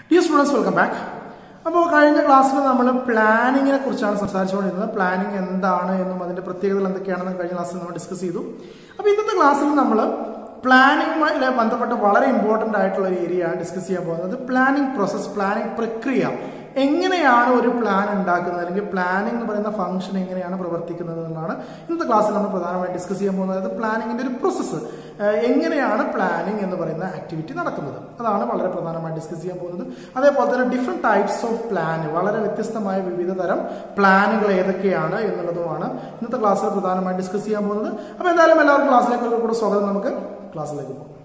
dear students welcome back അപ്പോൾ കഴിഞ്ഞ ക്ലാസ്സിൽ നമ്മൾ പ്ലാനിങ്ങിനെ കുറിച്ചാണ് സംസാരിച്ചുകൊണ്ടിരുന്നത് പ്ലാനിങ് എന്താണ് എന്നും അതിന്റെ പ്രത്യേകതകൾ എന്തൊക്കെയാണെന്നും കഴിഞ്ഞ ക്ലാസ്സിൽ നമ്മൾ ഡിസ്കസ് ചെയ്തു അപ്പോൾ ഇന്നത്തെ ക്ലാസ്സിൽ നമ്മൾ പ്ലാനിങ്ങുമായി ബന്ധപ്പെട്ട വളരെ ഇമ്പോർട്ടൻ്റ് ആയിട്ടുള്ള ഒരു ഏരിയ ആണ് ഡിസ്കസ് ചെയ്യാൻ പോകുന്നത് പ്ലാനിങ് പ്രോസസ് പ്ലാനിങ് പ്രക്രിയ എങ്ങനെയാണ് ഒരു പ്ലാൻ ഉണ്ടാക്കുന്നത് അല്ലെങ്കിൽ പ്ലാനിംഗ് എന്ന് പറയുന്ന ഫംഗ്ഷൻ എങ്ങനെയാണ് പ്രവർത്തിക്കുന്നത് എന്നുള്ളതാണ് ഇന്നത്തെ ക്ലാസ്സിൽ നമ്മൾ പ്രധാനമായും ഡിസ്കസ് ചെയ്യാൻ പോകുന്നത് അതായത് പ്ലാനിങ്ങിന്റെ ഒരു പ്രോസസ്സ് എങ്ങനെയാണ് പ്ലാനിങ് എന്ന് പറയുന്ന ആക്ടിവിറ്റി നടക്കുന്നത് അതാണ് വളരെ പ്രധാനമായി ഡിസ്കസ് ചെയ്യാൻ പോകുന്നത് അതേപോലെ തന്നെ ഡിഫറെന്റ് ടൈപ്സ് ഓഫ് പ്ലാൻ വളരെ വ്യത്യസ്തമായ വിവിധ തരം പ്ലാനുകൾ ഏതൊക്കെയാണ് എന്നുള്ളതുമാണ് ഇന്നത്തെ ക്ലാസ്സിൽ പ്രധാനമായി ഡിസ്കസ് ചെയ്യാൻ പോകുന്നത് അപ്പോൾ എന്തായാലും എല്ലാവർക്കും ക്ലാസ്സിലേക്ക് കൂടെ സ്വാഗതം നമുക്ക് ക്ലാസ്സിലേക്ക് പോകാം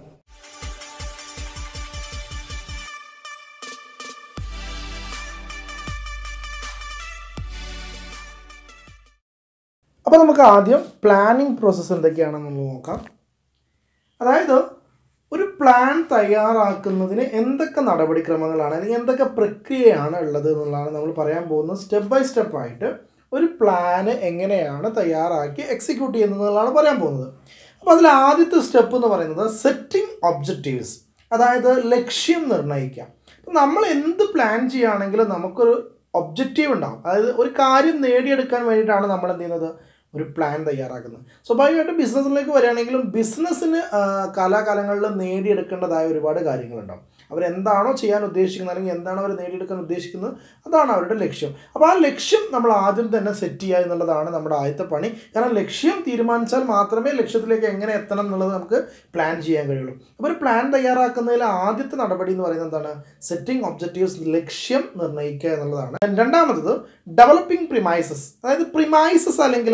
അപ്പോൾ നമുക്ക് ആദ്യം പ്ലാനിങ് പ്രോസസ്സ് എന്തൊക്കെയാണെന്ന് നോക്കാം അതായത് ഒരു പ്ലാൻ തയ്യാറാക്കുന്നതിന് എന്തൊക്കെ നടപടിക്രമങ്ങളാണ് അല്ലെങ്കിൽ എന്തൊക്കെ പ്രക്രിയയാണ് ഉള്ളത് എന്നുള്ളതാണ് നമ്മൾ പറയാൻ പോകുന്നത് സ്റ്റെപ്പ് ബൈ സ്റ്റെപ്പ് ആയിട്ട് ഒരു പ്ലാന് എങ്ങനെയാണ് തയ്യാറാക്കി എക്സിക്യൂട്ട് ചെയ്യുന്നതെന്നുള്ളതാണ് പറയാൻ പോകുന്നത് അപ്പോൾ അതിൽ ആദ്യത്തെ സ്റ്റെപ്പ് എന്ന് പറയുന്നത് സെറ്റിംഗ് ഒബ്ജക്റ്റീവ്സ് അതായത് ലക്ഷ്യം നിർണ്ണയിക്കാം അപ്പം നമ്മൾ എന്ത് പ്ലാൻ ചെയ്യുകയാണെങ്കിലും നമുക്കൊരു ഒബ്ജക്റ്റീവ് ഉണ്ടാവും അതായത് ഒരു കാര്യം നേടിയെടുക്കാൻ വേണ്ടിയിട്ടാണ് നമ്മൾ എന്ത് ചെയ്യുന്നത് ഒരു പ്ലാൻ തയ്യാറാക്കുന്നത് സ്വാഭാവികമായിട്ടും ബിസിനസ്സിലേക്ക് വരികയാണെങ്കിലും ബിസിനസ്സിന് കാലാകാലങ്ങളിൽ നേടിയെടുക്കേണ്ടതായ ഒരുപാട് കാര്യങ്ങളുണ്ടാവും അവരെന്താണോ ചെയ്യാൻ ഉദ്ദേശിക്കുന്നത് അല്ലെങ്കിൽ എന്താണോ അവർ നേടിയെടുക്കാൻ ഉദ്ദേശിക്കുന്നത് അതാണ് അവരുടെ ലക്ഷ്യം അപ്പോൾ ആ ലക്ഷ്യം നമ്മൾ ആദ്യം തന്നെ സെറ്റ് ചെയ്യുക എന്നുള്ളതാണ് നമ്മുടെ ആദ്യത്തെ പണി കാരണം ലക്ഷ്യം തീരുമാനിച്ചാൽ മാത്രമേ ലക്ഷ്യത്തിലേക്ക് എങ്ങനെ എത്തണം എന്നുള്ളത് നമുക്ക് പ്ലാൻ ചെയ്യാൻ കഴിയുള്ളൂ അപ്പോൾ ഒരു പ്ലാൻ തയ്യാറാക്കുന്നതിൽ ആദ്യത്തെ നടപടി എന്ന് പറയുന്നത് എന്താണ് സെറ്റിംഗ് ഒബ്ജക്റ്റീവ്സ് ലക്ഷ്യം നിർണ്ണയിക്കുക എന്നുള്ളതാണ് രണ്ടാമത്തത് ഡെവലപ്പിംഗ് പ്രിമൈസസ് അതായത് പ്രിമൈസസ് അല്ലെങ്കിൽ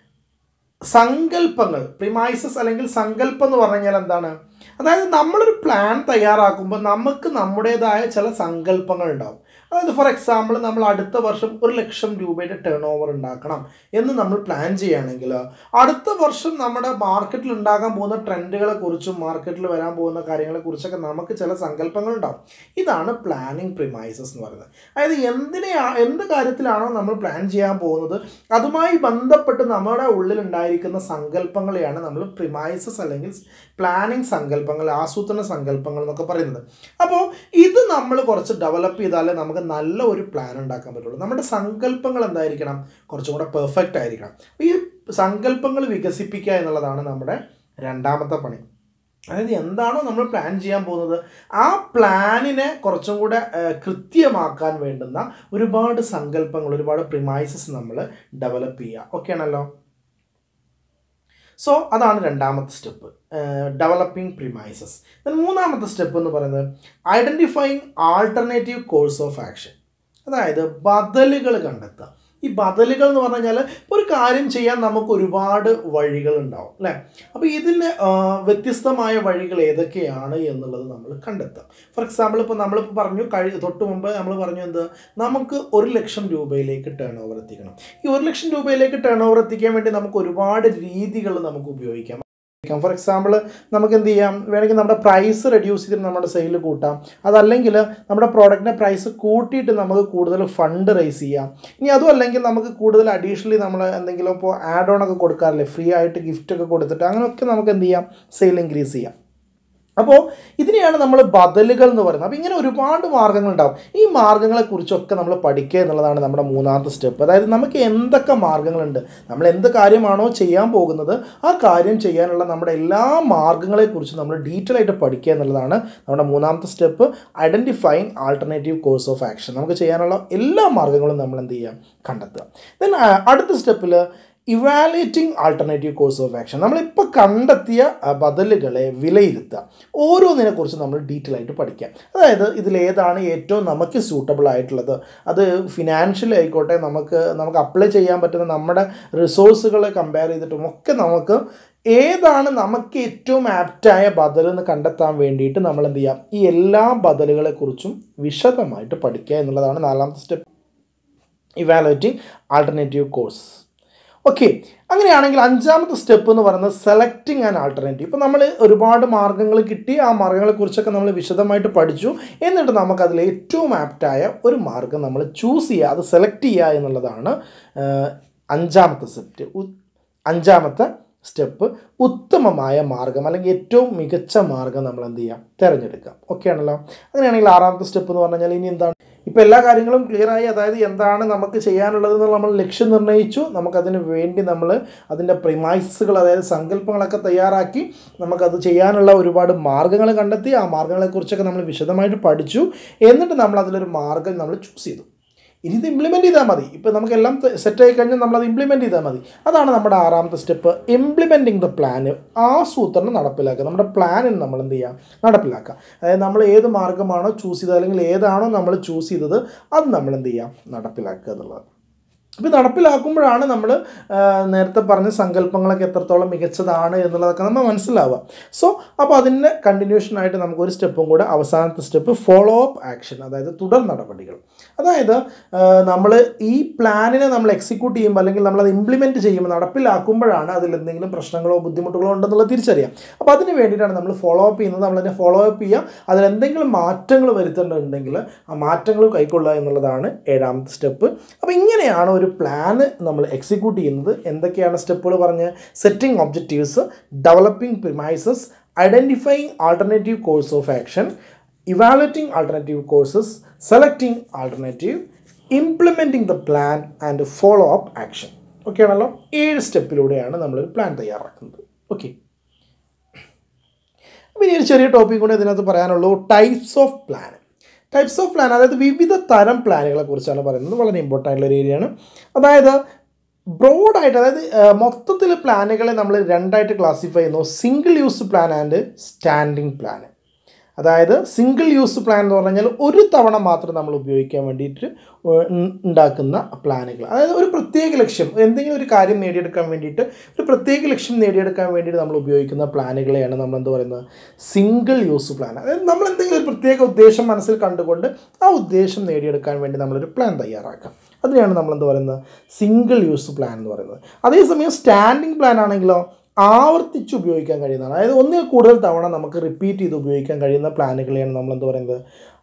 സങ്കല്പങ്ങൾ പ്രിമൈസസ് അല്ലെങ്കിൽ സങ്കല്പം എന്ന് പറഞ്ഞു കഴിഞ്ഞാൽ എന്താണ് അതായത് നമ്മളൊരു പ്ലാൻ തയ്യാറാക്കുമ്പോൾ നമുക്ക് നമ്മുടേതായ ചില സങ്കല്പങ്ങൾ ഉണ്ടാവും അതായത് ഫോർ എക്സാമ്പിൾ നമ്മൾ അടുത്ത വർഷം ഒരു ലക്ഷം രൂപയുടെ ടേൺ ഓവർ ഉണ്ടാക്കണം എന്ന് നമ്മൾ പ്ലാൻ ചെയ്യുകയാണെങ്കിൽ അടുത്ത വർഷം നമ്മുടെ മാർക്കറ്റിൽ ഉണ്ടാകാൻ പോകുന്ന ട്രെൻഡുകളെ കുറിച്ചും മാർക്കറ്റിൽ വരാൻ പോകുന്ന കാര്യങ്ങളെ കുറിച്ചൊക്കെ നമുക്ക് ചില സങ്കല്പങ്ങൾ ഉണ്ടാവും ഇതാണ് പ്ലാനിങ് പ്രിമൈസസ് എന്ന് പറയുന്നത് അതായത് എന്തിനെയാ എന്ത് കാര്യത്തിലാണോ നമ്മൾ പ്ലാൻ ചെയ്യാൻ പോകുന്നത് അതുമായി ബന്ധപ്പെട്ട് നമ്മുടെ ഉള്ളിൽ ഉണ്ടായിരിക്കുന്ന സങ്കല്പങ്ങളെയാണ് നമ്മൾ പ്രിമൈസസ് അല്ലെങ്കിൽ പ്ലാനിങ് സങ്കല്പങ്ങൾ ആസൂത്രണ സങ്കല്പങ്ങൾ എന്നൊക്കെ പറയുന്നത് അപ്പോൾ ഇത് നമ്മൾ കുറച്ച് ഡെവലപ്പ് ചെയ്താലേ നമുക്ക് നല്ല ഒരു പ്ലാൻ ഉണ്ടാക്കാൻ പറ്റുള്ളൂ നമ്മുടെ സങ്കല്പങ്ങൾ എന്തായിരിക്കണം കുറച്ചും കൂടെ പെർഫെക്റ്റ് ആയിരിക്കണം ഈ സങ്കല്പങ്ങൾ വികസിപ്പിക്കുക എന്നുള്ളതാണ് നമ്മുടെ രണ്ടാമത്തെ പണി അതായത് എന്താണോ നമ്മൾ പ്ലാൻ ചെയ്യാൻ പോകുന്നത് ആ പ്ലാനിനെ കുറച്ചും കൂടെ കൃത്യമാക്കാൻ വേണ്ടുന്ന ഒരുപാട് സങ്കല്പങ്ങൾ ഒരുപാട് പ്രിമൈസസ് നമ്മൾ ഡെവലപ്പ് ചെയ്യുക ഓക്കെ ആണല്ലോ സോ അതാണ് രണ്ടാമത്തെ സ്റ്റെപ്പ് ഡെവലപ്പിംഗ് പ്രിമൈസസ് മൂന്നാമത്തെ സ്റ്റെപ്പ് എന്ന് പറയുന്നത് identifying alternative course of action അതായത് ബദലുകൾ കണ്ടെത്തുക ഈ ബദലുകൾ എന്ന് പറഞ്ഞു കഴിഞ്ഞാൽ ഒരു കാര്യം ചെയ്യാൻ നമുക്ക് ഒരുപാട് വഴികൾ ഉണ്ടാവും അല്ലേ അപ്പോൾ ഇതിന് വ്യത്യസ്തമായ വഴികൾ ഏതൊക്കെയാണ് എന്നുള്ളത് നമ്മൾ കണ്ടെത്താം ഫോർ എക്സാമ്പിൾ ഇപ്പോൾ നമ്മളിപ്പോൾ പറഞ്ഞു കഴി തൊട്ട് മുമ്പ് നമ്മൾ പറഞ്ഞു എന്ത് നമുക്ക് ഒരു ലക്ഷം രൂപയിലേക്ക് ടേൺ ഓവർ എത്തിക്കണം ഈ ഒരു ലക്ഷം രൂപയിലേക്ക് ടേൺ ഓവർ എത്തിക്കാൻ വേണ്ടി നമുക്ക് ഒരുപാട് രീതികൾ നമുക്ക് ഉപയോഗിക്കാം ഫോർ എക്സാമ്പിൾ നമുക്ക് എന്ത് ചെയ്യാം വേണമെങ്കിൽ നമ്മുടെ പ്രൈസ് റെഡ്യൂസ് ചെയ്തിട്ട് നമ്മുടെ സെയിൽ കൂട്ടാം അതല്ലെങ്കിൽ നമ്മുടെ പ്രോഡക്റ്റിൻ്റെ പ്രൈസ് കൂട്ടിയിട്ട് നമുക്ക് കൂടുതൽ ഫണ്ട് റേസ് ചെയ്യാം ഇനി അതും അല്ലെങ്കിൽ നമുക്ക് കൂടുതൽ അഡീഷണലി നമ്മൾ എന്തെങ്കിലും ഇപ്പോൾ ആഡ് ഓൺ ഒക്കെ കൊടുക്കാറില്ലേ ഫ്രീ ആയിട്ട് ഗിഫ്റ്റ് ഒക്കെ കൊടുത്തിട്ട് അങ്ങനെയൊക്കെ നമുക്ക് എന്ത് ചെയ്യാം സെയിൽ ഇൻക്രീസ് ചെയ്യാം അപ്പോൾ ഇതിനെയാണ് നമ്മൾ ബദലുകൾ എന്ന് പറയുന്നത് അപ്പോൾ ഇങ്ങനെ ഒരുപാട് മാർഗ്ഗങ്ങളുണ്ടാവും ഈ മാർഗ്ഗങ്ങളെക്കുറിച്ചൊക്കെ നമ്മൾ പഠിക്കുക എന്നുള്ളതാണ് നമ്മുടെ മൂന്നാമത്തെ സ്റ്റെപ്പ് അതായത് നമുക്ക് എന്തൊക്കെ മാർഗ്ഗങ്ങളുണ്ട് നമ്മൾ എന്ത് കാര്യമാണോ ചെയ്യാൻ പോകുന്നത് ആ കാര്യം ചെയ്യാനുള്ള നമ്മുടെ എല്ലാ മാർഗ്ഗങ്ങളെക്കുറിച്ച് നമ്മൾ ഡീറ്റെയിൽ ആയിട്ട് പഠിക്കുക എന്നുള്ളതാണ് നമ്മുടെ മൂന്നാമത്തെ step identifying alternative course of action നമുക്ക് ചെയ്യാനുള്ള എല്ലാ മാർഗ്ഗങ്ങളും നമ്മൾ എന്ത് ചെയ്യാം കണ്ടെത്തുക ദെൻ അടുത്ത സ്റ്റെപ്പിൽ evaluating alternative course of action നമ്മളിപ്പോൾ കണ്ടെത്തിയ ബദലുകളെ വിലയിരുത്തുക ഓരോന്നിനെ കുറിച്ച് നമ്മൾ ഡീറ്റെയിൽ ആയിട്ട് പഠിക്കാം അതായത് ഇതിലേതാണ് ഏറ്റവും നമുക്ക് സൂട്ടബിൾ ആയിട്ടുള്ളത് അത് ഫിനാൻഷ്യൽ ആയിക്കോട്ടെ നമുക്ക് നമുക്ക് അപ്ലൈ ചെയ്യാൻ പറ്റുന്ന നമ്മുടെ റിസോഴ്സുകളെ കമ്പയർ ചെയ്തിട്ടും ഒക്കെ നമുക്ക് ഏതാണ് നമുക്ക് ഏറ്റവും ആപ്റ്റായ ബദൽ എന്ന് കണ്ടെത്താൻ വേണ്ടിയിട്ട് നമ്മൾ എന്ത് ചെയ്യാം ഈ എല്ലാ ബദലുകളെക്കുറിച്ചും വിശദമായിട്ട് പഠിക്കുക എന്നുള്ളതാണ് നാലാമത്തെ step evaluating alternative course okay അങ്ങനെയാണെങ്കിൽ അഞ്ചാമത്തെ സ്റ്റെപ്പ് എന്ന് പറയുന്നത് സെലക്ടിങ് ആൻഡ് ആൾട്ടർനേറ്റീവ് ഇപ്പോൾ നമ്മൾ ഒരുപാട് മാർഗ്ഗങ്ങൾ കിട്ടി ആ മാർഗ്ഗങ്ങളെക്കുറിച്ചൊക്കെ നമ്മൾ വിശദമായിട്ട് പഠിച്ചു എന്നിട്ട് നമുക്കതിൽ ഏറ്റവും ആപ്റ്റായ ഒരു മാർഗ്ഗം നമ്മൾ ചൂസ് ചെയ്യുക അത് സെലക്ട് ചെയ്യുക എന്നുള്ളതാണ് അഞ്ചാമത്തെ സ്റ്റെപ്പ് അഞ്ചാമത്തെ സ്റ്റെപ്പ് ഉത്തമമായ മാർഗം അല്ലെങ്കിൽ ഏറ്റവും മികച്ച മാർഗം നമ്മൾ എന്ത് ചെയ്യാം തിരഞ്ഞെടുക്കാം ഓക്കെ ആണല്ലോ അങ്ങനെയാണെങ്കിൽ ആറാമത്തെ സ്റ്റെപ്പ് എന്ന് പറഞ്ഞു കഴിഞ്ഞാൽ ഇനി എന്താണ് ഇപ്പോൾ എല്ലാ കാര്യങ്ങളും ക്ലിയർ ആയി അതായത് എന്താണ് നമുക്ക് ചെയ്യാനുള്ളത് എന്ന് നമ്മൾ ലക്ഷ്യം നിർണ്ണയിച്ചു നമുക്കതിന് വേണ്ടി നമ്മൾ അതിൻ്റെ പ്രിമൈസുകൾ അതായത് സങ്കല്പങ്ങളൊക്കെ തയ്യാറാക്കി നമുക്കത് ചെയ്യാനുള്ള ഒരുപാട് മാർഗ്ഗങ്ങൾ കണ്ടെത്തി ആ മാർഗ്ഗങ്ങളെക്കുറിച്ചൊക്കെ നമ്മൾ വിശദമായിട്ട് പഠിച്ചു എന്നിട്ട് നമ്മൾ അതിലൊരു മാർഗ്ഗം നമ്മൾ ചൂസ് ചെയ്തു ഇനി ഇത് ഇംപ്ലിമെൻറ്റ് ചെയ്താൽ മതി ഇപ്പോൾ നമുക്കെല്ലാം സെറ്റ് ആയി കഴിഞ്ഞാൽ നമ്മളത് ഇംപ്ലിമെൻറ്റ് ചെയ്താൽ മതി അതാണ് നമ്മുടെ ആറാമത്തെ സ്റ്റെപ്പ് ഇംപ്ലിമെൻറ്റിങ് ദ പ്ലാന് ആസൂത്രണം നടപ്പിലാക്കുക നമ്മുടെ പ്ലാനിന് നമ്മൾ എന്ത് ചെയ്യുക നടപ്പിലാക്കുക അതായത് നമ്മൾ ഏത് മാർഗ്ഗമാണോ ചൂസ് ചെയ്തത് അല്ലെങ്കിൽ ഏതാണോ നമ്മൾ ചൂസ് ചെയ്തത് അത് നമ്മൾ എന്ത് ചെയ്യുക നടപ്പിലാക്കുക എന്നുള്ളത് അപ്പോൾ നടപ്പിലാക്കുമ്പോഴാണ് നമ്മൾ നേരത്തെ പറഞ്ഞ സങ്കല്പങ്ങളൊക്കെ എത്രത്തോളം മികച്ചതാണ് എന്നുള്ളതൊക്കെ നമ്മൾ മനസ്സിലാവുക സോ അപ്പോൾ അതിൻ്റെ കണ്ടിന്യൂഷനായിട്ട് നമുക്കൊരു സ്റ്റെപ്പും കൂടെ അവസാനത്തെ സ്റ്റെപ്പ് ഫോളോ അപ്പ് ആക്ഷൻ അതായത് തുടർ നടപടികൾ അതായത് നമ്മൾ ഈ പ്ലാനിനെ നമ്മൾ എക്സിക്യൂട്ട് ചെയ്യുമ്പോൾ അല്ലെങ്കിൽ നമ്മളത് ഇംപ്ലിമെൻറ്റ് ചെയ്യുമ്പോൾ നടപ്പിലാക്കുമ്പോഴാണ് അതിൽ എന്തെങ്കിലും പ്രശ്നങ്ങളോ ബുദ്ധിമുട്ടുകളോ ഉണ്ടെന്നുള്ളത് തിരിച്ചറിയാം അപ്പോൾ അതിന് വേണ്ടിയിട്ടാണ് നമ്മൾ ഫോളോ അപ്പ് ചെയ്യുന്നത് നമ്മളതിനെ ഫോളോ അപ്പ് ചെയ്യുക അതിലെന്തെങ്കിലും മാറ്റങ്ങൾ വരുത്തേണ്ടതുണ്ടെങ്കിൽ ആ മാറ്റങ്ങൾ കൈക്കൊള്ളുക എന്നുള്ളതാണ് ഏഴാമത്തെ സ്റ്റെപ്പ് അപ്പോൾ ഇങ്ങനെയാണ് ഒരു പ്ലാന് നമ്മൾ എക്സിക്യൂട്ട് ചെയ്യുന്നത് എന്തൊക്കെയാണ് സ്റ്റെപ്പുകൾ പറഞ്ഞ് setting objectives developing premises identifying alternative course of action evaluating alternative courses selecting alternative implementing the plan and follow up action okay ആണല്ലോ ഏഴ് സ്റ്റെപ്പിലൂടെയാണ് നമ്മളൊരു പ്ലാൻ തയ്യാറാക്കുന്നത് ഓക്കെ അപ്പോൾ ഇനി ഒരു ചെറിയ ടോപ്പിക് കൂടെ ഇതിനകത്ത് പറയാനുള്ളൂ types of plan types of plan അതായത് വിവിധ തരം പ്ലാനുകളെ കുറിച്ചാണ് പറയുന്നത് വളരെ ഇമ്പോർട്ടൻ്റ് ആയിട്ടുള്ള ഒരു ഏരിയയാണ് അതായത് ബ്രോഡായിട്ട് അതായത് മൊത്തത്തിൽ പ്ലാനുകളെ നമ്മൾ രണ്ടായിട്ട് ക്ലാസിഫൈ ചെയ്യുന്നു single use plan and standing plan അതായത് സിംഗിൾ യൂസ് പ്ലാൻ എന്ന് പറഞ്ഞു കഴിഞ്ഞാൽ ഒരു തവണ മാത്രം നമ്മൾ ഉപയോഗിക്കാൻ വേണ്ടിയിട്ട് ഉണ്ടാക്കുന്ന പ്ലാനുകൾ അതായത് ഒരു പ്രത്യേക ലക്ഷ്യം എന്തെങ്കിലും ഒരു കാര്യം നേടിയെടുക്കാൻ വേണ്ടിയിട്ട് ഒരു പ്രത്യേക ലക്ഷ്യം നേടിയെടുക്കാൻ വേണ്ടിയിട്ട് നമ്മൾ ഉപയോഗിക്കുന്ന പ്ലാനുകളെയാണ് നമ്മൾ എന്ത് പറയുന്നത് സിംഗിൾ യൂസ് പ്ലാൻ അതായത് നമ്മൾ എന്തെങ്കിലും ഒരു പ്രത്യേക ഉദ്ദേശം മനസ്സിൽ കണ്ടുകൊണ്ട് ആ ഉദ്ദേശം നേടിയെടുക്കാൻ വേണ്ടി നമ്മളൊരു പ്ലാൻ തയ്യാറാക്കാം അതിനെയാണ് നമ്മൾ എന്ത് പറയുന്നത് സിംഗിൾ യൂസ് പ്ലാൻ എന്ന് പറയുന്നത് അതേസമയം സ്റ്റാൻഡിങ് പ്ലാൻ ആണെങ്കിലോ ആവർത്തിച്ച് ഉപയോഗിക്കാൻ കഴിയുന്നതാണ് അതായത് ഒന്നിൽ കൂടുതൽ തവണ നമുക്ക് റിപ്പീറ്റ് ചെയ്ത് ഉപയോഗിക്കാൻ കഴിയുന്ന പ്ലാനുകളെയാണ് നമ്മൾ എന്ത് പറയുന്നത്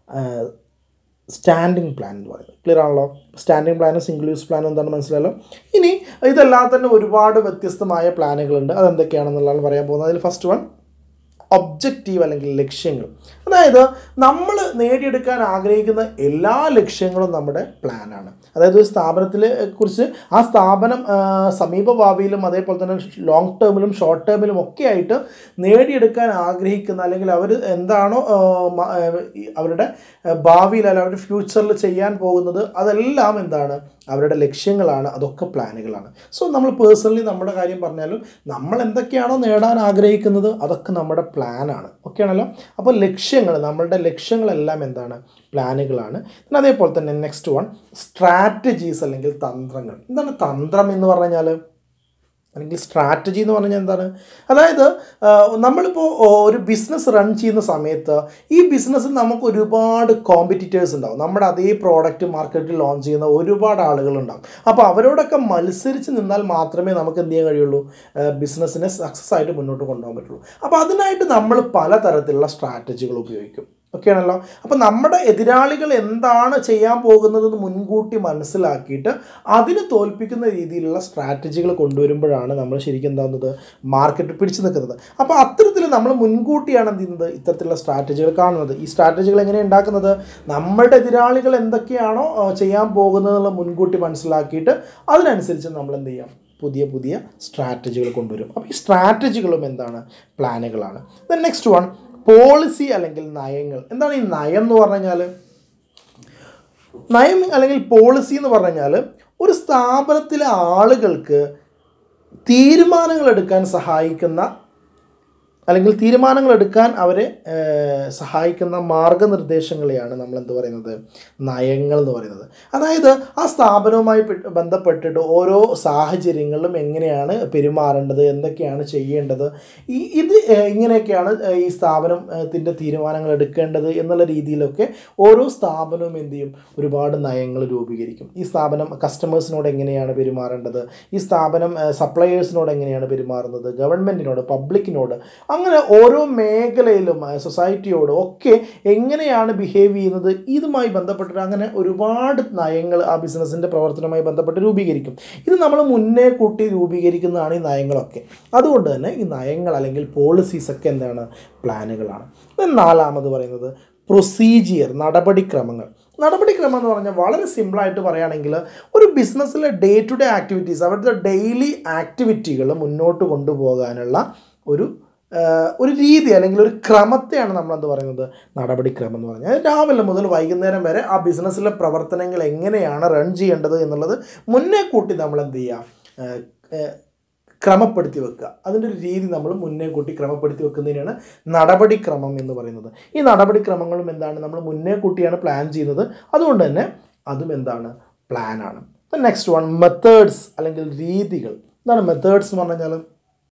സ്റ്റാൻഡിങ് പ്ലാൻ എന്ന് പറയുന്നത് ക്ലിയർ ആണല്ലോ സ്റ്റാൻഡിങ് പ്ലാനും സിംഗിൾ യൂസ് പ്ലാനും എന്താണെന്ന് മനസ്സിലായല്ലോ ഇനി ഇതെല്ലാം തന്നെ ഒരുപാട് വ്യത്യസ്തമായ പ്ലാനുകളുണ്ട് അതെന്തൊക്കെയാണെന്നുള്ളതാണ് പറയാൻ പോകുന്നത് അതിൽ ഫസ്റ്റ് വൺ ഒബ്ജക്റ്റീവ് അല്ലെങ്കിൽ ലക്ഷ്യങ്ങൾ അതായത് നമ്മൾ നേടിയെടുക്കാൻ ആഗ്രഹിക്കുന്ന എല്ലാ ലക്ഷ്യങ്ങളും നമ്മുടെ പ്ലാനാണ് അതായത് ഒരു സ്ഥാപനത്തിലെ കുറിച്ച് ആ സ്ഥാപനം ആ, സമീപ ഭാവിയിലും അതേപോലെ തന്നെ ലോങ് ടേമിലും ഷോർട്ട് ടേമിലും ഒക്കെ ആയിട്ട് നേടിയെടുക്കാൻ ആഗ്രഹിക്കുന്ന അല്ലെങ്കിൽ അവർ എന്താണോ ആ, മ- ആ, ഈ അവരുടെ ആ, ഭാവിയിൽ അല്ലെങ്കിൽ അവരുടെ ഫ്യൂച്ചറിൽ ചെയ്യാൻ പോകുന്നത് അതെല്ലാം എന്താണ് അവരുടെ ലക്ഷ്യങ്ങളാണ് അതൊക്കെ പ്ലാനുകളാണ് സോ നമ്മൾ പേഴ്സണലി നമ്മുടെ കാര്യം പറഞ്ഞാലും നമ്മൾ എന്തൊക്കെയാണോ നേടാൻ ആഗ്രഹിക്കുന്നത് അതൊക്കെ നമ്മുടെ പ്ലാനാണ് ഓക്കെ ആണല്ലോ അപ്പോൾ ലക്ഷ്യങ്ങൾ നമ്മളുടെ ലക്ഷ്യങ്ങളെല്ലാം എന്താണ് പ്ലാനുകളാണ് പിന്നെ അതേപോലെ തന്നെ നെക്സ്റ്റ് വൺ സ്ട്രാറ്റജീസ് അല്ലെങ്കിൽ തന്ത്രങ്ങൾ എന്താണ് തന്ത്രം എന്ന് പറഞ്ഞു കഴിഞ്ഞാൽ അല്ലെങ്കിൽ സ്ട്രാറ്റജി എന്ന് പറഞ്ഞാൽ എന്താണ് അതായത് ആ, നമ്മളിപ്പോൾ ഓ, ഒരു ബിസിനസ് റൺ ചെയ്യുന്ന സമയത്ത് ഈ ബിസിനസ്സിൽ നമുക്ക് ഒരുപാട് കോമ്പറ്റീറ്റേഴ്സ് ഉണ്ടാവും നമ്മുടെ അതേ പ്രോഡക്റ്റ് മാർക്കറ്റിൽ ലോഞ്ച് ചെയ്യുന്ന ഒരുപാട് ആളുകളുണ്ടാവും അപ്പോൾ അവരോടൊക്കെ മത്സരിച്ച് നിന്നാൽ മാത്രമേ നമുക്ക് എന്ത് ചെയ്യാൻ കഴിയുള്ളൂ ബിസിനസ്സിനെ സക്സസ് ആയിട്ട് മുന്നോട്ട് കൊണ്ടുപോകാൻ പറ്റുള്ളൂ അപ്പോൾ അതിനായിട്ട് നമ്മൾ പലതരത്തിലുള്ള സ്ട്രാറ്റജികൾ ഉപയോഗിക്കും ഓക്കെ ആണല്ലോ അപ്പോൾ നമ്മുടെ എതിരാളികൾ എന്താണ് ചെയ്യാൻ പോകുന്നതെന്ന് മുൻകൂട്ടി മനസ്സിലാക്കിയിട്ട് അതിന് തോൽപ്പിക്കുന്ന രീതിയിലുള്ള സ്ട്രാറ്റജികൾ കൊണ്ടുവരുമ്പോഴാണ് നമ്മൾ ശരിക്കും എന്താകുന്നത് മാർക്കറ്റ് പിടിച്ചു നിൽക്കുന്നത് അപ്പോൾ അത്തരത്തിൽ നമ്മൾ മുൻകൂട്ടിയാണ് എന്ത് ചെയ്യുന്നത് ഇത്തരത്തിലുള്ള സ്ട്രാറ്റജികൾ കാണുന്നത് ഈ സ്ട്രാറ്റജികൾ എങ്ങനെ ഉണ്ടാക്കുന്നത് നമ്മുടെ എതിരാളികൾ എന്തൊക്കെയാണോ ആ, ചെയ്യാൻ പോകുന്നതെന്നുള്ള മുൻകൂട്ടി മനസ്സിലാക്കിയിട്ട് അതിനനുസരിച്ച് നമ്മൾ എന്ത് ചെയ്യാം പുതിയ പുതിയ സ്ട്രാറ്റജികൾ കൊണ്ടുവരും അപ്പോൾ ഈ സ്ട്രാറ്റജികളും എന്താണ് പ്ലാനുകളാണ് ദെൻ നെക്സ്റ്റ് വൺ പോളിസി അല്ലെങ്കിൽ നയങ്ങൾ എന്താണ് ഈ നയം എന്ന് പറഞ്ഞു കഴിഞ്ഞാൽ നയം അല്ലെങ്കിൽ പോളിസി എന്ന് പറഞ്ഞു കഴിഞ്ഞാൽ ഒരു സ്ഥാപനത്തിലെ ആളുകൾക്ക് തീരുമാനങ്ങൾ എടുക്കാൻ സഹായിക്കുന്ന അല്ലെങ്കിൽ തീരുമാനങ്ങൾ എടുക്കാൻ അവരെ ഏഹ്, സഹായിക്കുന്ന മാർഗനിർദ്ദേശങ്ങളെയാണ് നമ്മൾ എന്ത് പറയുന്നത് നയങ്ങൾ എന്ന് പറയുന്നത് അതായത് ആ സ്ഥാപനവുമായി പെട്ട് ബന്ധപ്പെട്ടിട്ട് ഓരോ സാഹചര്യങ്ങളിലും എങ്ങനെയാണ് പെരുമാറേണ്ടത് എന്തൊക്കെയാണ് ചെയ്യേണ്ടത് ഈ ഇത് ഏഹ്, ഇങ്ങനെയൊക്കെയാണ് ഏഹ്, ഈ സ്ഥാപനത്തിൻ്റെ തീരുമാനങ്ങൾ എടുക്കേണ്ടത് എന്നുള്ള രീതിയിലൊക്കെ ഓരോ സ്ഥാപനവും എന്ത് ചെയ്യും ഒരുപാട് നയങ്ങൾ രൂപീകരിക്കും ഈ സ്ഥാപനം കസ്റ്റമേഴ്സിനോട് എങ്ങനെയാണ് പെരുമാറേണ്ടത് ഈ സ്ഥാപനം സപ്ലയേഴ്സിനോട് എങ്ങനെയാണ് പെരുമാറുന്നത് ഗവൺമെൻറ്റിനോട് പബ്ലിക്കിനോട് അങ്ങനെ ഓരോ മേഖലയിലും ആ, സൊസൈറ്റിയോട് ഒക്കെ എങ്ങനെയാണ് ബിഹേവ് ചെയ്യുന്നത് ഇതുമായി ബന്ധപ്പെട്ടിട്ട് അങ്ങനെ ഒരുപാട് നയങ്ങൾ ആ ബിസിനസ്സിൻ്റെ പ്രവർത്തനവുമായി ബന്ധപ്പെട്ട് രൂപീകരിക്കും ഇത് നമ്മൾ മുന്നേ കൂട്ടി രൂപീകരിക്കുന്നതാണ് ഈ നയങ്ങളൊക്കെ അതുകൊണ്ട് തന്നെ ഈ നയങ്ങൾ അല്ലെങ്കിൽ പോളിസീസ് ഒക്കെ എന്താണ് പ്ലാനുകളാണ് Then നാലാമത് പറയുന്നത് പ്രൊസീജിയർ നടപടിക്രമങ്ങൾ നടപടിക്രമം എന്ന് പറഞ്ഞാൽ വളരെ സിമ്പിളായിട്ട് പറയുകയാണെങ്കിൽ ഒരു ബിസിനസ്സിലെ ഡേ ടു ഡേ ആക്ടിവിറ്റീസ് അവിടുത്തെ ഡെയിലി ആക്ടിവിറ്റികൾ മുന്നോട്ട് കൊണ്ടുപോകാനുള്ള ഒരു ആ, ഒരു രീതി അല്ലെങ്കിൽ ഒരു ക്രമത്തെയാണ് നമ്മൾ എന്ത് പറയുന്നത് നടപടിക്രമം എന്ന് പറഞ്ഞാൽ രാവിലെ മുതൽ വൈകുന്നേരം വരെ ആ ബിസിനസ്സിലെ പ്രവർത്തനങ്ങൾ എങ്ങനെയാണ് റൺ ചെയ്യേണ്ടത് എന്നുള്ളത് മുന്നേ കൂട്ടി നമ്മൾ എന്ത് ചെയ്യുക ആ, ആ, ക്രമപ്പെടുത്തി വെക്കുക അതിൻ്റെ ഒരു രീതി നമ്മൾ മുന്നേ കൂട്ടി ക്രമപ്പെടുത്തി വെക്കുന്നതിനാണ് നടപടിക്രമം എന്ന് പറയുന്നത് ഈ നടപടിക്രമങ്ങളും എന്താണ് നമ്മൾ മുന്നേ കൂട്ടിയാണ് പ്ലാൻ ചെയ്യുന്നത് അതുകൊണ്ട് തന്നെ അതും എന്താണ് പ്ലാനാണ് നെക്സ്റ്റ് വൺ മെത്തേഡ്സ് അല്ലെങ്കിൽ രീതികൾ എന്താണ് മെത്തേഡ്സ് എന്ന് പറഞ്ഞു കഴിഞ്ഞാൽ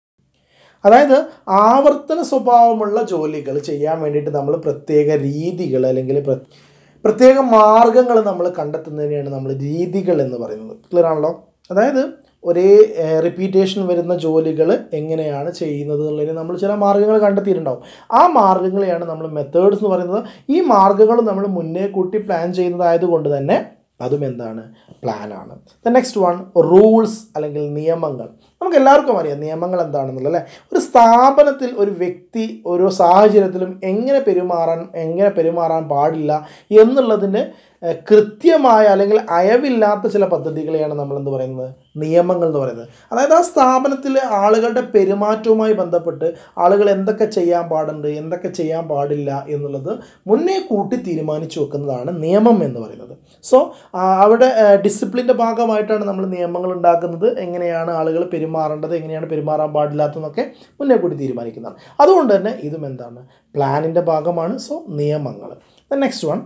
അതായത് ആവർത്തന സ്വഭാവമുള്ള ജോലികൾ ചെയ്യാൻ വേണ്ടിയിട്ട് നമ്മൾ പ്രത്യേക രീതികൾ അല്ലെങ്കിൽ പ്ര- പ്രത്യേക മാർഗങ്ങൾ നമ്മൾ കണ്ടെത്തുന്നതിനെയാണ് നമ്മൾ രീതികൾ എന്ന് പറയുന്നത് ക്ലിയർ ആണല്ലോ അതായത് ഒരേ റിപ്പീറ്റേഷൻ വരുന്ന ജോലികൾ എങ്ങനെയാണ് ചെയ്യുന്നത് എന്നുള്ളതിന് നമ്മൾ ചില മാർഗ്ഗങ്ങൾ കണ്ടെത്തിയിട്ടുണ്ടാവും ആ മാർഗ്ഗങ്ങളെയാണ് നമ്മൾ മെത്തേഡ്സ് എന്ന് പറയുന്നത് ഈ മാർഗ്ഗങ്ങൾ നമ്മൾ മുന്നേ കൂട്ടി പ്ലാൻ ചെയ്യുന്നതായതുകൊണ്ട് തന്നെ അതും എന്താണ് പ്ലാനാണ് ദ നെക്സ്റ്റ് വൺ റൂൾസ് അല്ലെങ്കിൽ നിയമങ്ങൾ നമുക്ക് എല്ലാവർക്കും അറിയാം നിയമങ്ങൾ എന്താണെന്നുള്ളത് അല്ലേ ഒരു സ്ഥാപനത്തിൽ ഒരു വ്യക്തി ഓരോ സാഹചര്യത്തിലും എങ്ങനെ പെരുമാറാൻ എങ്ങനെ പെരുമാറാൻ പാടില്ല എന്നുള്ളതിന് ഏഹ്, കൃത്യമായ അല്ലെങ്കിൽ അയവില്ലാത്ത ചില പദ്ധതികളെയാണ് നമ്മൾ എന്ത് പറയുന്നത് നിയമങ്ങൾ എന്ന് പറയുന്നത് അതായത് ആ സ്ഥാപനത്തിലെ ആളുകളുടെ പെരുമാറ്റവുമായി ബന്ധപ്പെട്ട് ആളുകൾ എന്തൊക്കെ ചെയ്യാൻ പാടുണ്ട് എന്തൊക്കെ ചെയ്യാൻ പാടില്ല എന്നുള്ളത് മുന്നേ കൂട്ടി തീരുമാനിച്ചു വെക്കുന്നതാണ് നിയമം എന്ന് പറയുന്നത് സോ അവിടെ ഡിസിപ്ലിൻ്റെ ഭാഗമായിട്ടാണ് നമ്മൾ നിയമങ്ങൾ ഉണ്ടാക്കുന്നത് എങ്ങനെയാണ് ആളുകൾ പെരുമാറേണ്ടത് എങ്ങനെയാണ് പെരുമാറാൻ പാടില്ലാത്തതെന്നൊക്കെ മുന്നേ കൂട്ടി തീരുമാനിക്കുന്നതാണ് അതുകൊണ്ട് തന്നെ ഇതും എന്താണ് പ്ലാനിൻ്റെ ഭാഗമാണ് സോ നിയമങ്ങൾ നെക്സ്റ്റ് വൺ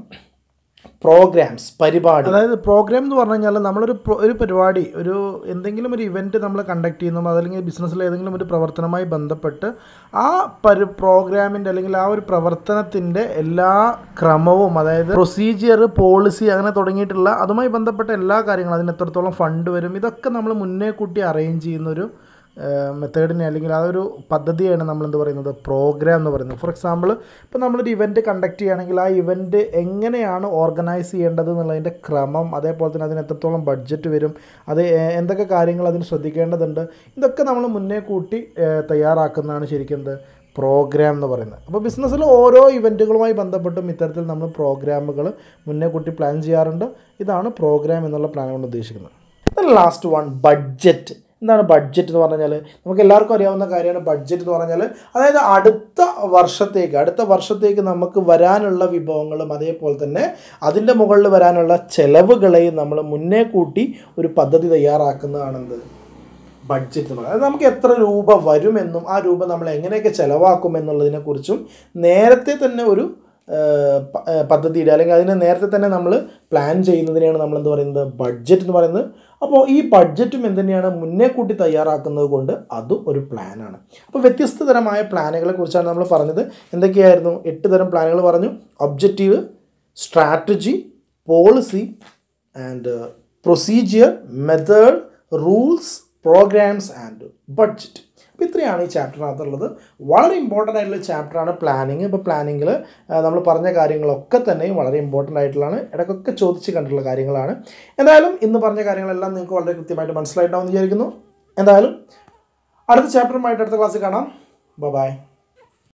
പ്രോഗ്രാംസ് പരിപാടി അതായത് പ്രോഗ്രാം എന്ന് പറഞ്ഞു കഴിഞ്ഞാൽ നമ്മളൊരു പ്രോ- ഒരു പരിപാടി ഒരു എന്തെങ്കിലും ഒരു ഇവൻറ്റ് നമ്മൾ കണ്ടക്ട് ചെയ്യുന്നു അതല്ലെങ്കിൽ ബിസിനസ്സിൽ ഏതെങ്കിലും ഒരു പ്രവർത്തനവുമായി ബന്ധപ്പെട്ട് ആ പരി പ്രോഗ്രാമിൻ്റെ അല്ലെങ്കിൽ ആ ഒരു പ്രവർത്തനത്തിൻ്റെ എല്ലാ ക്രമവും അതായത് പ്രൊസീജിയർ പോളിസി അങ്ങനെ തുടങ്ങിയിട്ടുള്ള അതുമായി ബന്ധപ്പെട്ട എല്ലാ കാര്യങ്ങളും അതിന് എത്രത്തോളം ഫണ്ട് വരും ഇതൊക്കെ നമ്മൾ മുന്നേ കൂട്ടി അറേഞ്ച് ചെയ്യുന്ന ഒരു മെത്തേഡിനെ അല്ലെങ്കിൽ ആ ഒരു പദ്ധതിയാണ് നമ്മൾ എന്ത് പറയുന്നത് പ്രോഗ്രാം എന്ന് പറയുന്നത് ഫോർ എക്സാമ്പിൾ ഇപ്പോൾ നമ്മളൊരു ഇവൻറ്റ് കണ്ടക്ട് ചെയ്യുകയാണെങ്കിൽ ആ ഇവൻറ്റ് എങ്ങനെയാണ് ഓർഗനൈസ് ചെയ്യേണ്ടത് എന്നുള്ളതിൻ്റെ ക്രമം അതേപോലെ തന്നെ അതിന് എത്രത്തോളം ബഡ്ജറ്റ് വരും അത് എ- എന്തൊക്കെ കാര്യങ്ങൾ അതിന് ശ്രദ്ധിക്കേണ്ടതുണ്ട് ഇതൊക്കെ നമ്മൾ മുന്നേ കൂട്ടി ഏഹ്, തയ്യാറാക്കുന്നതാണ് ശരിക്കും എന്ത് പ്രോഗ്രാം എന്ന് പറയുന്നത് അപ്പോൾ ബിസിനസ്സിൽ ഓരോ ഇവൻറ്റുകളുമായി ബന്ധപ്പെട്ടും ഇത്തരത്തിൽ നമ്മൾ പ്രോഗ്രാമുകൾ മുന്നേ കൂട്ടി പ്ലാൻ ചെയ്യാറുണ്ട് ഇതാണ് പ്രോഗ്രാം എന്നുള്ള പ്ലാൻ കൊണ്ട് ഉദ്ദേശിക്കുന്നത് ലാസ്റ്റ് വൺ ബഡ്ജറ്റ് എന്താണ് ബഡ്ജറ്റ് എന്ന് പറഞ്ഞാൽ നമുക്ക് എല്ലാവർക്കും അറിയാവുന്ന കാര്യമാണ് ബഡ്ജറ്റ് എന്ന് പറഞ്ഞാൽ അതായത് അടുത്ത വർഷത്തേക്ക് അടുത്ത വർഷത്തേക്ക് നമുക്ക് വരാനുള്ള വിഭവങ്ങളും അതേപോലെ തന്നെ അതിൻ്റെ മുകളിൽ വരാനുള്ള ചെലവുകളെയും നമ്മൾ മുന്നേ കൂട്ടി ഒരു പദ്ധതി തയ്യാറാക്കുന്നതാണെന്ത് ബഡ്ജറ്റ് എന്ന് പറയുന്നത് അതായത് നമുക്ക് എത്ര രൂപ വരുമെന്നും ആ രൂപ നമ്മൾ എങ്ങനെയൊക്കെ ചിലവാക്കും എന്നുള്ളതിനെക്കുറിച്ചും നേരത്തെ തന്നെ ഒരു ഏഹ്, പ- ഏഹ്, പദ്ധതിയുടെ അല്ലെങ്കിൽ അതിനെ നേരത്തെ തന്നെ നമ്മൾ പ്ലാൻ ചെയ്യുന്നതിനെയാണ് നമ്മൾ എന്ത് പറയുന്നത് ബഡ്ജറ്റ് എന്ന് പറയുന്നത് അപ്പോൾ ഈ ബഡ്ജറ്റും എന്തുതന്നെയാണ് മുന്നേ കൂട്ടി തയ്യാറാക്കുന്നത് കൊണ്ട് അതും ഒരു പ്ലാനാണ് അപ്പോൾ വ്യത്യസ്ത തരമായ പ്ലാനുകളെ കുറിച്ചാണ് നമ്മൾ പറഞ്ഞത് എന്തൊക്കെയായിരുന്നു എട്ട് തരം പ്ലാനുകൾ പറഞ്ഞു objective strategy policy and procedure method rules programmes and budget അപ്പോൾ ഇത്രയാണ് ഈ ചാപ്റ്ററിനകത്തുള്ളത് വളരെ ഇമ്പോർട്ടൻ്റ് ആയിട്ടുള്ള ചാപ്റ്ററാണ് പ്ലാനിങ് ഇപ്പോൾ പ്ലാനിങ്ങിൽ നമ്മൾ പറഞ്ഞ കാര്യങ്ങളൊക്കെ തന്നെയും വളരെ ഇമ്പോർട്ടൻ്റ് ആയിട്ടുള്ളതാണ് ഇടയ്ക്കൊക്കെ ചോദിച്ച് കണ്ടിട്ടുള്ള കാര്യങ്ങളാണ് എന്തായാലും ഇന്ന് പറഞ്ഞ കാര്യങ്ങളെല്ലാം നിങ്ങൾക്ക് വളരെ കൃത്യമായിട്ട് മനസ്സിലായിട്ടാണെന്ന് വിചാരിക്കുന്നു എന്തായാലും അടുത്ത ചാപ്റ്ററുമായിട്ട് അടുത്ത ക്ലാസ്സിൽ കാണാം ബൈ